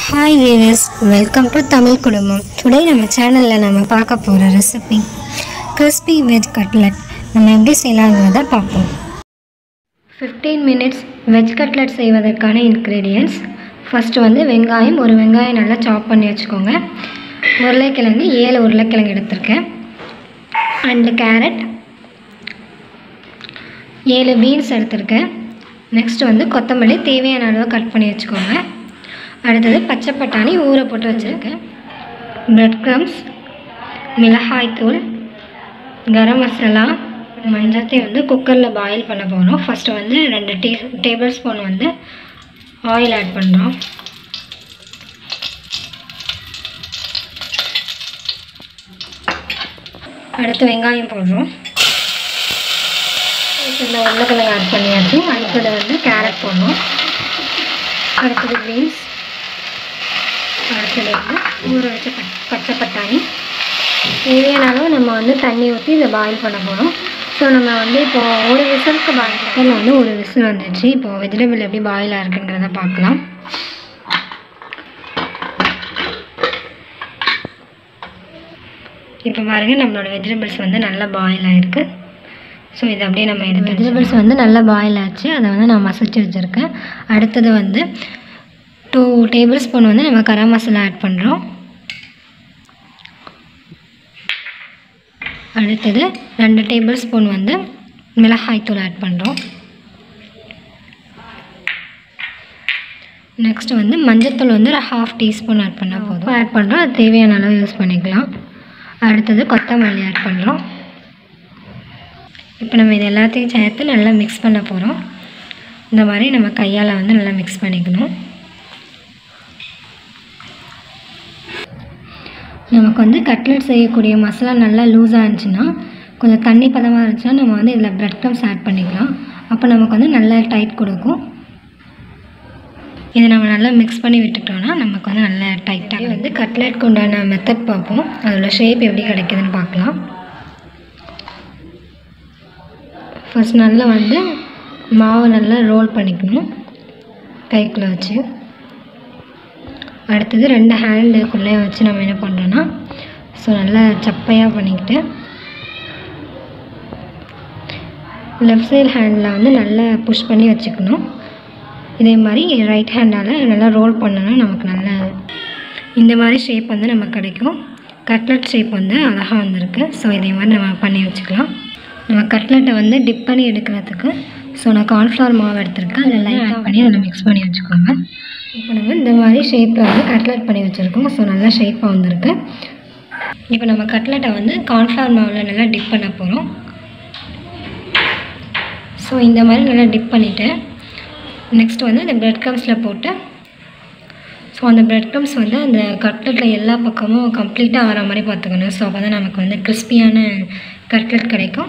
hi viewers welcome to Tamil Kudumbam today நம்ம சேனலில் நம்ம பார்க்க போகிற ரெசிபி கிறிஸ்பி வெஜ் கட்லட் நம்ம எப்படி செய்யலாங்கிறத பார்ப்போம் ஃபிஃப்டீன் மினிட்ஸ் வெஜ் கட்லட் செய்வதற்கான இன்க்ரீடியன்ட்ஸ் ஃபஸ்ட்டு வந்து வெங்காயம் ஒரு வெங்காயம் நல்லா சாப் பண்ணி வச்சுக்கோங்க உருளைக்கிழங்கு ஏழு உருளைக்கிழங்கு எடுத்திருக்கேன் அண்டு கேரட் ஏழு பீன்ஸ் எடுத்திருக்கேன் நெக்ஸ்ட் வந்து கொத்தமல்லி தேவையான அளவு கட் பண்ணி வச்சுக்கோங்க அடுத்தது பச்சை பட்டாணி ஊற போட்டு வச்சுருக்கேன் பிரெட் க்ரம்ஸ் மிளகாய்த்தூள் கரம் மசாலா மஞ்சத்தை வந்து குக்கரில் பாயில் பண்ண போகிறோம் ஃபஸ்ட்டு வந்து ரெண்டு டீ டேபிள் ஸ்பூன் வந்து ஆயில் ஆட் பண்ணுறோம் அடுத்து வெங்காயம் போடுறோம் இந்த உருளைக்கிழங்கு ஆட் பண்ணியாச்சு அடுத்தது வந்து கேரட் போடணும் அடுத்தது பீன்ஸ் அடுத்தது வந்து ஊற வச்ச பச் பச்சை பட்டாணி தேவையான அளவு நம்ம வந்து தண்ணி ஊற்றி இதை பாயில் பண்ண போகிறோம் ஸோ நம்ம வந்து இப்போ ஒரு விசிலுக்கு பாயில் குக்கரில் வந்து ஒரு விசில் வந்துச்சு இப்போ வெஜிடபிள் எப்படி பாயில் ஆயிருக்குன்றத பார்க்கலாம் இப்போ பாருங்கள் நம்மளோட வெஜிடபிள்ஸ் வந்து நல்லா பாயில் ஆகிருக்கு ஸோ இதை அப்படியே நம்ம எடுத்து வெஜிடபிள்ஸ் வந்து நல்லா பாயில் ஆச்சு அதை வந்து நான் மசிச்சு வச்சுருக்கேன் அடுத்தது வந்து டூ டேபிள் ஸ்பூன் வந்து நம்ம கரம் மசாலா ஆட் பண்ணுறோம் அடுத்தது ரெண்டு டேபிள் ஸ்பூன் வந்து மிளகாய்த்தூள் ஆட் பண்ணுறோம் நெக்ஸ்ட் வந்து மஞ்சத்தூள் வந்து ஒரு ஹாஃப் டீஸ்பூன் ஆட் பண்ணால் போதும் ஆட் பண்ணுறோம் அது தேவையான அளவு யூஸ் பண்ணிக்கலாம் அடுத்தது கொத்தமல்லி ஆட் பண்ணுறோம் இப்போ நம்ம இது எல்லாத்தையும் சேர்த்து நல்லா மிக்ஸ் பண்ண போகிறோம் இந்த மாதிரி நம்ம கையால் வந்து நல்லா மிக்ஸ் பண்ணிக்கணும் நமக்கு வந்து கட்லெட் செய்யக்கூடிய மசாலா நல்லா லூஸாக இருந்துச்சுன்னா கொஞ்சம் தண்ணி பதமாக இருந்துச்சுன்னா நம்ம வந்து இதில் பிரெட் க்ரம்ஸ் ஆட் பண்ணிக்கலாம் அப்போ நமக்கு வந்து நல்லா டைட் கொடுக்கும் இதை நம்ம நல்லா மிக்ஸ் பண்ணி விட்டுட்டோம்னா நமக்கு வந்து நல்லா டைட்டாக வந்து கட்லெட்க்கு உண்டான மெத்தட் பார்ப்போம் அதோட ஷேப் எப்படி கிடைக்குதுன்னு பார்க்கலாம் ஃபஸ்ட் நல்லா வந்து மாவு நல்லா ரோல் பண்ணிக்கணும் கைக்குள்ளே வச்சு அடுத்தது ரெண்டு ஹேண்டுக்குள்ளே வச்சு நம்ம என்ன பண்ணுறோன்னா ஸோ நல்லா சப்பையாக பண்ணிக்கிட்டு லெஃப்ட் சைடு ஹேண்டில் வந்து நல்லா புஷ் பண்ணி வச்சுக்கணும் இதே மாதிரி ரைட் ஹேண்டால் நல்லா ரோல் பண்ணோன்னா நமக்கு நல்ல இந்த மாதிரி ஷேப் வந்து நமக்கு கிடைக்கும் கட்லட் ஷேப் வந்து அழகாக வந்திருக்கு ஸோ இதே மாதிரி நம்ம பண்ணி வச்சுக்கலாம் நம்ம கட்லெட்டை வந்து டிப் பண்ணி எடுக்கிறதுக்கு ஸோ நான் கார்ன்ஃப்ளவர் மாவு எடுத்திருக்கேன் அதில் லைட்டாக பண்ணி அதில் மிக்ஸ் பண்ணி வச்சுக்கோங்க இப்போ நம்ம இந்த மாதிரி ஷேப்பில் வந்து கட்லெட் பண்ணி வச்சுருக்கோம் ஸோ நல்லா ஷேப்பாக வந்திருக்கு இப்போ நம்ம கட்லெட்டை வந்து கார்ன்ஃப்ளவர் மாவில் நல்லா டிப் பண்ண போகிறோம் ஸோ இந்த மாதிரி நல்லா டிப் பண்ணிவிட்டு நெக்ஸ்ட் வந்து இந்த பிரெட் க்ரம்ஸில் போட்டு ஸோ அந்த பிரெட் க்ரம்ஸ் வந்து அந்த கட்லெட்டில் எல்லா பக்கமும் கம்ப்ளீட்டாக ஆகிற மாதிரி பார்த்துக்கணும் ஸோ அப்போ தான் நமக்கு வந்து கிறிஸ்பியான கட்லெட் கிடைக்கும்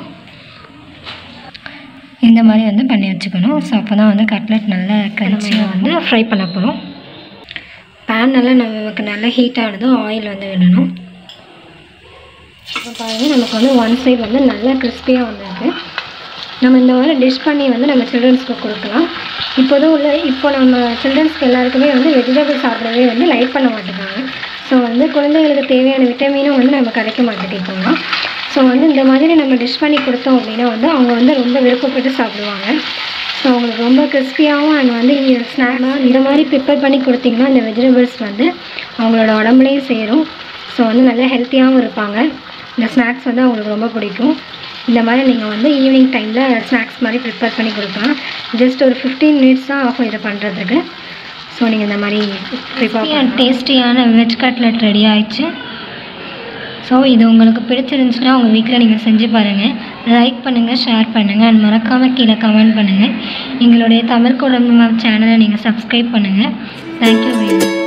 இந்த மாதிரி வந்து பண்ணி வச்சுக்கணும் ஸோ அப்போ தான் வந்து கட்லெட் நல்லா கிரன்ச்சியாக வந்து ஃப்ரை பண்ண போகிறோம் பேன் நல்லா நமக்கு நல்லா ஹீட் ஆனதும் ஆயில் வந்து விடணும் இப்போ பாருங்கள் நமக்கு வந்து ஒன் சைடு வந்து நல்லா கிறிஸ்பியாக வந்திருக்கு நம்ம இந்த மாதிரி டிஷ் பண்ணி வந்து நம்ம சில்ட்ரன்ஸ்க்கு கொடுக்கலாம் இப்போதும் உள்ள இப்போ நம்ம சில்ட்ரன்ஸ்க்கு எல்லாருக்குமே வந்து வெஜிடபிள் சாப்பிடவே வந்து லைக் பண்ண மாட்டேங்கிறாங்க ஸோ வந்து குழந்தைகளுக்கு தேவையான விட்டமினும் வந்து நம்ம கிடைக்க மாட்டேங்குது இப்போலாம் ஸோ வந்து இந்த மாதிரி நம்ம டிஷ் பண்ணி கொடுத்தோம் அப்படின்னா வந்து அவங்க வந்து ரொம்ப விருப்பப்பட்டு சாப்பிடுவாங்க ஸோ அவங்களுக்கு ரொம்ப கிறிஸ்பியாகவும் அண்ட் வந்து ஸ்நாக்ஸாக இந்த மாதிரி ப்ரிப்பேர் பண்ணி கொடுத்தீங்கன்னா இந்த வெஜிடபிள்ஸ் வந்து அவங்களோட உடம்புலையும் சேரும் ஸோ வந்து நல்லா ஹெல்த்தியாகவும் இருப்பாங்க இந்த ஸ்நாக்ஸ் வந்து அவங்களுக்கு ரொம்ப பிடிக்கும் இந்த மாதிரி நீங்கள் வந்து ஈவினிங் டைமில் ஸ்நாக்ஸ் மாதிரி ப்ரிப்பேர் பண்ணி கொடுக்கலாம் ஜஸ்ட் ஒரு ஃபிஃப்டீன் மினிட்ஸ் தான் ஆகும் இதை பண்ணுறதுக்கு ஸோ நீங்கள் இந்த மாதிரி ப்ரிப்பேர் டேஸ்டியான வெஜ் கட்லெட் ரெடி ஆயிடுச்சு ஸோ இது உங்களுக்கு பிடிச்சிருந்துச்சுன்னா உங்கள் வீட்டில் நீங்கள் செஞ்சு பாருங்கள் லைக் பண்ணுங்கள் ஷேர் பண்ணுங்கள் அண்ட் மறக்காமல் கீழே கமெண்ட் பண்ணுங்கள் எங்களுடைய தமிழ் குடும்பம் சேனலை நீங்கள் சப்ஸ்கிரைப் பண்ணுங்கள் தேங்க்யூ வெரி மச்